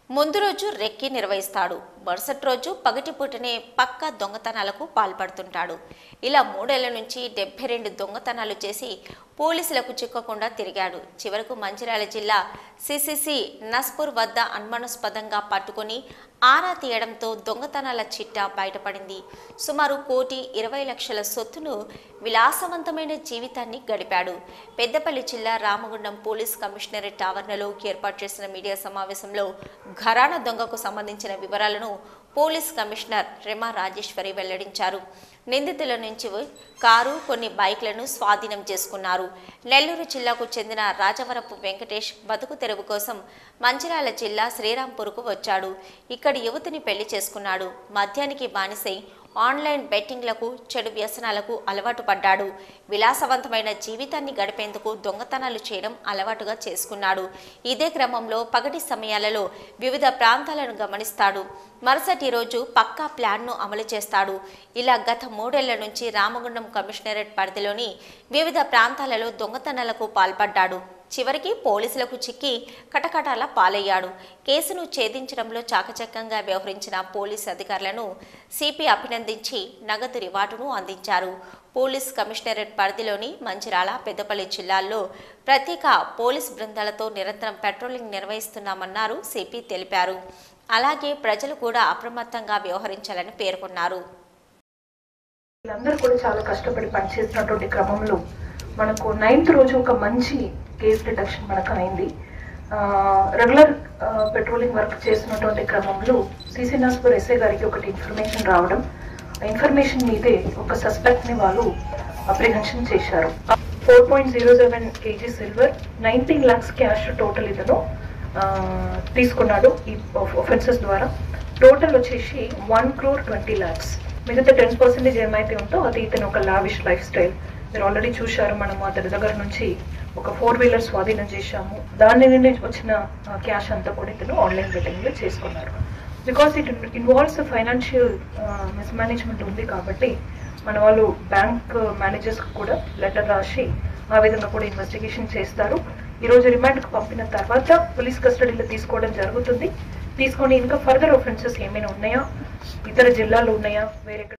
ముందు రోజు రెక్కి నిర్వహిస్తాడు మరుసటి రోజు పగటిపూటనే పక్క దొంగతనాలకు పాల్పడుతుంటాడు ఇలా మూడేళ్ల నుంచి డెబ్బై రెండు దొంగతనాలు చేసి పోలీసులకు చిక్కకుండా తిరిగాడు చివరకు మంచిర్యాల జిల్లా సిసిసి నస్పూర్ వద్ద అనుమానాస్పదంగా పట్టుకొని ఆరా తీయడంతో దొంగతనాల చిట్టా బయటపడింది సుమారు కోటి ఇరవై లక్షల సొత్తును విలాసవంతమైన జీవితాన్ని గడిపాడు పెద్దపల్లి జిల్లా రామగుండం పోలీస్ కమిషనరేట్ ఆవరణలో ఏర్పాటు చేసిన మీడియా సమావేశంలో ఘరానా దొంగకు సంబంధించిన వివరాలను పోలీస్ కమిషనర్ రెమా రాజేశ్వరి వెల్లడించారు నిందితుల నుంచి కారు కొన్ని బైక్లను స్వాధీనం చేసుకున్నారు నెల్లూరు జిల్లాకు చెందిన రాజవరపు వెంకటేష్ బతుకు తెరువు కోసం మంచిర్యాల జిల్లా శ్రీరాంపూర్కు వచ్చాడు ఇక్కడి యువతిని పెళ్లి చేసుకున్నాడు మద్యానికి బానిసై ఆన్లైన్ బెట్టింగ్లకు చెడు వ్యసనాలకు అలవాటు పడ్డాడు విలాసవంతమైన జీవితాన్ని గడిపేందుకు దొంగతనాలు చేయడం అలవాటుగా చేసుకున్నాడు ఇదే క్రమంలో పగటి సమయాలలో వివిధ ప్రాంతాలను గమనిస్తాడు మరుసటి రోజు పక్కా ప్లాన్ను అమలు చేస్తాడు ఇలా గత మూడేళ్ల నుంచి రామగుండం కమిషనరేట్ పరిధిలోని వివిధ ప్రాంతాలలో దొంగతనాలకు పాల్పడ్డాడు చివరికి పోలీసులకు చిక్కి కటకటాల పాలయ్యాడు కేసును ఛేదించడంలో చాకచక్యంగా వ్యవహరించిన పోలీస్ అధికారులను సిపి అభినందించి నగదు రివార్డును అందించారు పోలీస్ కమిషనరేట్ పరిధిలోని మంచిరాల పెద్దపల్లి జిల్లాల్లో ప్రత్యేక పోలీస్ బృందాలతో నిరంతరం పెట్రోలింగ్ నిర్వహిస్తున్నామన్నారు సిపి తెలిపారు అలాగే ప్రజలు కూడా అప్రమత్తంగా వ్యవహరించాలని పేర్కొన్నారు వీళ్ళందరూ కూడా చాలా కష్టపడి పనిచేస్తున్నటువంటి క్రమంలో మనకు నైన్త్ రోజు ఒక మంచి కేస్ డిటెక్షన్ మనకు అయింది రెగ్యులర్ పెట్రోలింగ్ వర్క్ చేస్తున్నటువంటి క్రమంలో సిసి నాస్పూర్ ఎస్ఐ గారికి ఒకటి ఇన్ఫర్మేషన్ రావడం ఆ ఇన్ఫర్మేషన్ మీదే ఒక సస్పెక్ట్ ని వాళ్ళు అప్రిహెన్షన్ చేశారు four point zero seven KG silver nineteen lakhs cash total ఇతను ఆ, తీసుకున్నాడు ఈ ఒఫెన్సెస్ ద్వారా టోటల్ వచ్చేసి వన్ క్రోర్ ట్వంటీ ల్యాక్స్ మిగతా టెన్ పర్సెంటేజ్ ఏమైతే ఉందో అది ఇతను ఒక లావిష్ లైఫ్ స్టైల్ మీరు ఆల్రెడీ చూశారు మనము అతని దగ్గర నుంచి ఒక ఫోర్ వీలర్ స్వాధీనం చేశాము దాని నుండి వచ్చిన క్యాష్ అంతా కూడా ఇతను ఆన్లైన్ బెట్టింగ్ లో చేసుకున్నారు because it involves financial mismanagement ఉంది కాబట్టి మన వాళ్ళు బ్యాంక్ మేనేజర్స్ కూడా లెటర్ రాసి ఆ విధంగా కూడా ఇన్వెస్టిగేషన్ చేస్తారు ఈ రోజు రిమాండ్ కు పంపిన తర్వాత పోలీస్ కస్టడీలో తీసుకోవడం జరుగుతుంది తీసుకొని ఇంకా ఫర్దర్ ఒఫెన్సెస్ ఏమైనా ఉన్నాయా ఇతర జిల్లాలో ఉన్నాయా వేరే